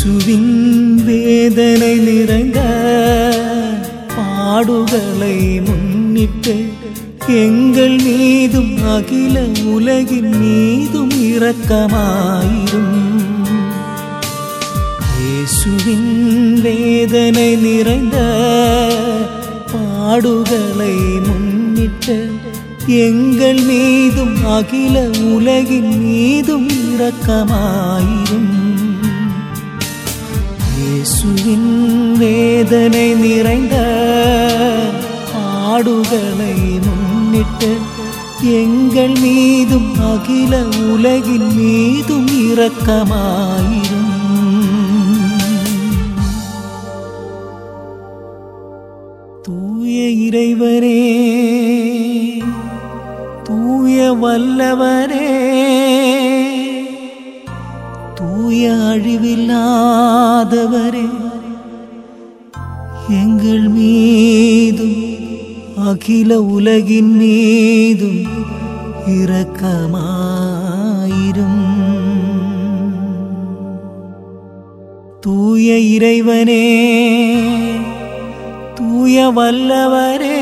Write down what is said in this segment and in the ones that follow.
இயேசுவின் வேதனை நிறைந்த பாடுகளை முன்னிட்டு எங்கள் மீதும் அகில உலகின் மீதும் இரக்கமாயிரும் இயேசுவின் வேதனை நிறைந்த பாடுகளை முன்னிட்டு எங்கள் மீதும் அகில உலகின் மீதும் இரக்கமாயிரும் இயேசுவின் வேதனை நிறைந்த பாடுகளை முன்னிட்டு எங்கள் மீதும் அகில உலகின் மீதும் இரக்கமாயிரும் தூய இறைவரே தூய வல்லவரே தூய அழிவில்லாதவரே எங்கள் மீதும் அகில உலகின் மீதும் இரக்கமாயிரும் தூய இறைவனே தூய வல்லவரே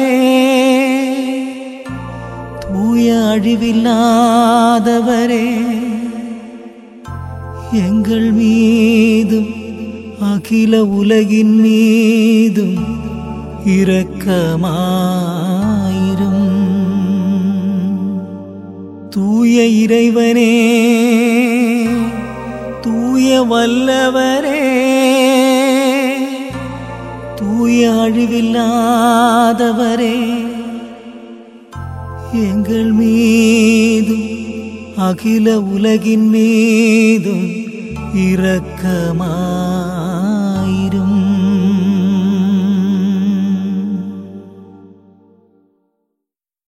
தூய அழிவில்லாதவரே எங்கள் மீதும் அகில உலகின் மீதும் இரக்கமாயிரும் தூய இறைவனே தூய வல்லவரே தூய அழிவில்லாதவரே எங்கள் மீதும் அகில உலகின் மீதும் இரக்கமா